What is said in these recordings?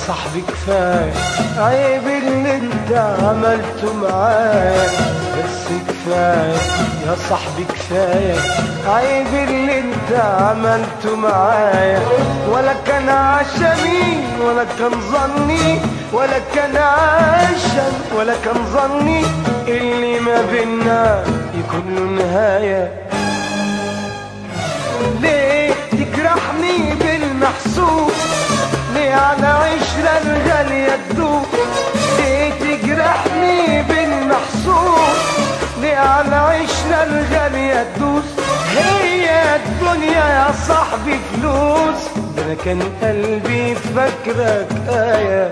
صاحبي كفاية عيب اللي انت عملته معايا بس كفاية يا صاحبي كفاية عيب اللي انت عملته معايا ولا كان عشمي ولا كان ظني ولا كان عشم ولا كان ظني اللي ما بينا يكون له نهايه ليه تجرحني بالمحسوب ليه على عشرة الغالية تدوب ليه تجرحني بالمحسوب ليه على عشرة الغالية تدوس هي الدنيا يا صاحبي فلوس ده انا كان قلبي فاكرك آية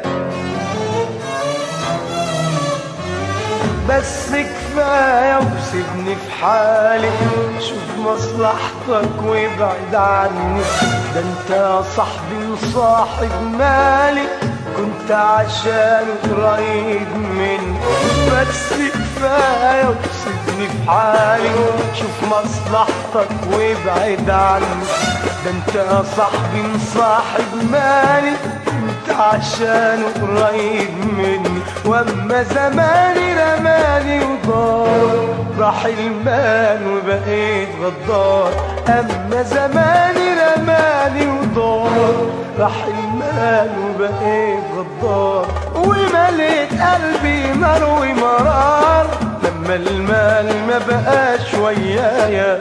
بس كفاية وسيبني في حالي شوف مصلحتك وابعد عني ده انت يا صاحبي وصاحب مالي كنت عشان قريب مني بس كفاية وسيبني في حالي شوف مصلحتك وابعد عني ده انت يا صاحبي مصاحب مالي انت عشان قريب مني واما زماني رماني وضار راح المال وبقيت غدار اما زماني رماني وضار راح المال وبقيت غدار ومليت قلبي نار ومرار لما المال ما بقاش ويايا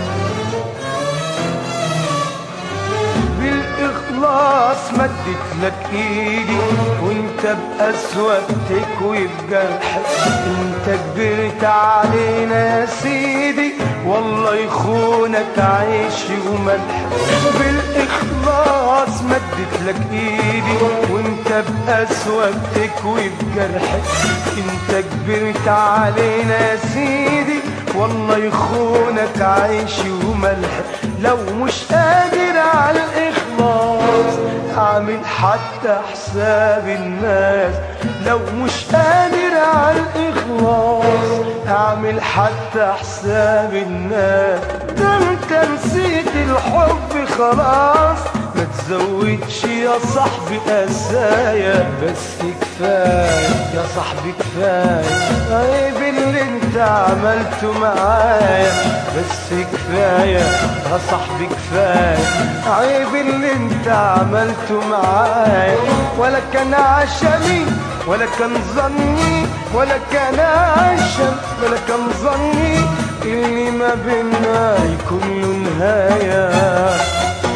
بالإخلاص مدت لك إيدي وانت بأسوأ تكوي بجرحك انت كبرت علينا يا سيدي والله يخونك عيشي وملح بالإخلاص مدت لك إيدي وانت بأسوأ تكوي بجرحك انت كبرت علينا يا سيدي والله يخونك عيشي وملح لو مش قادر على الإخلاص أعمل حتى حساب الناس لو مش قادر على الإخلاص أعمل حتى حساب الناس ده انت نسيت الحب خلاص ما تزودش يا صاحبي قسايا بس كفاية يا صاحبي كفاية عيب اللي انت عملته معايا بس كفاية يا صاحبي كفاية عيب اللي انت عملته معايا ولا كان عشمي ولا كان ظني ولا كان عشم ولا كان ظني اللي ما بينا يكون له نهايه